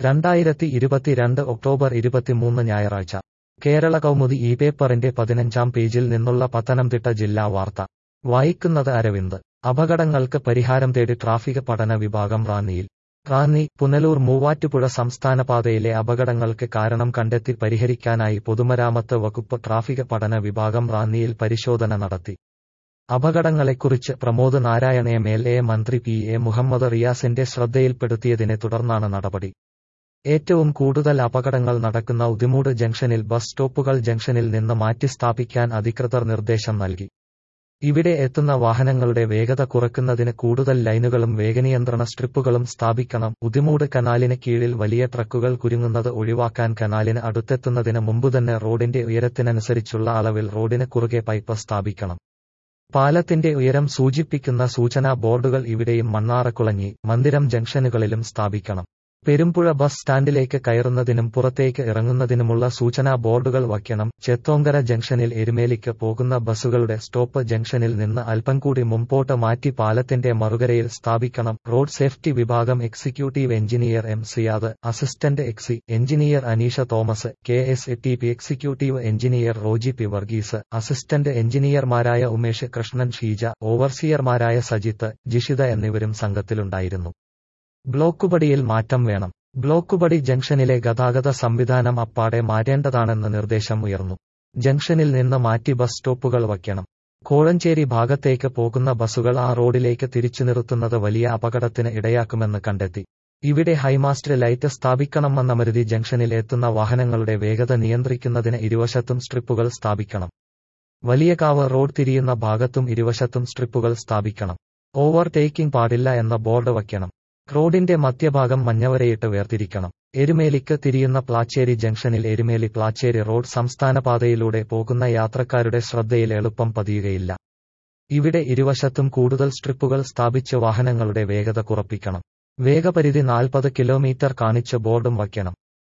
രണ്ടായിരത്തി ഇരുപത്തിരണ്ട് ഒക്ടോബർ ഇരുപത്തിമൂന്ന് ഞായറാഴ്ച കേരള കൗമുദി ഈ പേപ്പറിന്റെ പതിനഞ്ചാം പേജിൽ നിന്നുള്ള പത്തനംതിട്ട ജില്ലാ വാർത്ത വായിക്കുന്നത് അരവിന്ദ് അപകടങ്ങൾക്ക് പരിഹാരം തേടി ട്രാഫിക് പഠന വിഭാഗം റാന്നിയിൽ റാന്നി പുനലൂർ മൂവാറ്റുപുഴ സംസ്ഥാനപാതയിലെ അപകടങ്ങൾക്ക് കാരണം കണ്ടെത്തി പരിഹരിക്കാനായി പൊതുമരാമത്ത് വകുപ്പ് ട്രാഫിക് പഠന വിഭാഗം റാന്നിയിൽ പരിശോധന നടത്തി അപകടങ്ങളെക്കുറിച്ച് Pramod Narayana M L A മന്ത്രി പി എ മുഹമ്മദ് റിയാസിന്റെ ശ്രദ്ധയിൽപ്പെടുത്തിയതിനെ തുടർന്നാണ് നടപടി ഏറ്റവും കൂടുതൽ അപകടങ്ങൾ നടക്കുന്ന ഉദിമൂട് ജംഗ്ഷനിൽ ബസ് സ്റ്റോപ്പുകൾ ജംഗ്ഷനിൽ നിന്ന് മാറ്റി സ്ഥാപിക്കാൻ അധികൃതർ നിർദ്ദേശം നൽകി ഇവിടെ എത്തുന്ന വാഹനങ്ങളുടെ വേഗത കുറയ്ക്കുന്നതിന് കൂടുതൽ ലൈനുകളും വേഗനിയന്ത്രണ സ്ട്രിപ്പുകളും സ്ഥാപിക്കണം ഉദിമൂട് കനാലിന് കീഴിൽ വലിയ ട്രക്കുകൾ കുരുങ്ങുന്നത് ഒഴിവാക്കാൻ കനാലിന് അടുത്തെത്തുന്നതിന് മുമ്പുതന്നെ റോഡിന്റെ ഉയരത്തിനനുസരിച്ചുള്ള അളവിൽ റോഡിന് കുറുകെ പൈപ്പ് സ്ഥാപിക്കണം പാലത്തിന്റെ ഉയരം സൂചിപ്പിക്കുന്ന സൂചനാ ബോർഡുകൾ ഇവിടെയും മണ്ണാറക്കുളഞ്ഞി മന്ദിരം ജംഗ്ഷനുകളിലും സ്ഥാപിക്കണം പെരുമ്പുഴ ബസ് സ്റ്റാൻഡിലേക്ക് കയറുന്നതിനും പുറത്തേക്ക് ഇറങ്ങുന്നതിനുമുള്ള സൂചനാ ബോർഡുകൾ വയ്ക്കണം ചെത്തോങ്കര ജംഗ്ഷനിൽ എരുമേലിക്ക് പോകുന്ന ബസ്സുകളുടെ സ്റ്റോപ്പ് ജംഗ്ഷനിൽ നിന്ന് അല്പം കൂടി മുമ്പോട്ട് മാറ്റി പാലത്തിന്റെ മറുകരയിൽ സ്ഥാപിക്കണം റോഡ് സേഫ്റ്റി വിഭാഗം executive engineer M Siyad assistant exe engineer Aneesha Thomas K S A T P executive engineer Roji P Varghese assistant എഞ്ചിനീയർമാരായ ഉമേഷ് കൃഷ്ണൻ ഷീജ ഓവർസിയർമാരായ സജിത്ത് ജിഷിത എന്നിവരും സംഘത്തിലുണ്ടായിരുന്നു ബ്ലോക്കുപടിയിൽ മാറ്റം വേണം ബ്ലോക്കുപടി ജംഗ്ഷനിലെ ഗതാഗത സംവിധാനം അപ്പാടെ മാറ്റേണ്ടതാണെന്ന് നിർദ്ദേശം ഉയർന്നു ജംഗ്ഷനിൽ നിന്ന് മാറ്റി ബസ് സ്റ്റോപ്പുകൾ വയ്ക്കണം കോഴഞ്ചേരി ഭാഗത്തേക്ക് പോകുന്ന ബസ്സുകൾ ആ റോഡിലേക്ക് തിരിച്ചു നിർത്തുന്നത് വലിയ അപകടത്തിന് ഇടയാക്കുമെന്ന് കണ്ടെത്തി ഇവിടെ ഹൈമാസ്റ്റ് ലൈറ്റ് സ്ഥാപിക്കണമെന്നമരുതി ജംഗ്ഷനിൽ എത്തുന്ന വാഹനങ്ങളുടെ വേഗത നിയന്ത്രിക്കുന്നതിന് ഇരുവശത്തും സ്ട്രിപ്പുകൾ സ്ഥാപിക്കണം വലിയകാവ് റോഡ് തിരിയുന്ന ഭാഗത്തും ഇരുവശത്തും സ്ട്രിപ്പുകൾ സ്ഥാപിക്കണം ഓവർടേക്കിംഗ് പാടില്ല എന്ന ബോർഡ് വയ്ക്കണം റോഡിന്റെ മധ്യഭാഗം മഞ്ഞവരയിട്ട് വേർതിരിക്കണം എരുമേലിക്ക് തിരിയുന്ന പ്ലാച്ചേരി ജംഗ്ഷനിൽ എരുമേലി പ്ലാച്ചേരി റോഡ് സംസ്ഥാനപാതയിലൂടെ പോകുന്ന യാത്രക്കാരുടെ ശ്രദ്ധയിൽ എളുപ്പം പതിയുകയില്ല ഇവിടെ ഇരുവശത്തും കൂടുതൽ സ്ട്രിപ്പുകൾ സ്ഥാപിച്ച് വാഹനങ്ങളുടെ വേഗത കുറപ്പിക്കണം വേഗപരിധി നാൽപ്പത് കിലോമീറ്റർ കാണിച്ച് ബോർഡും വയ്ക്കണം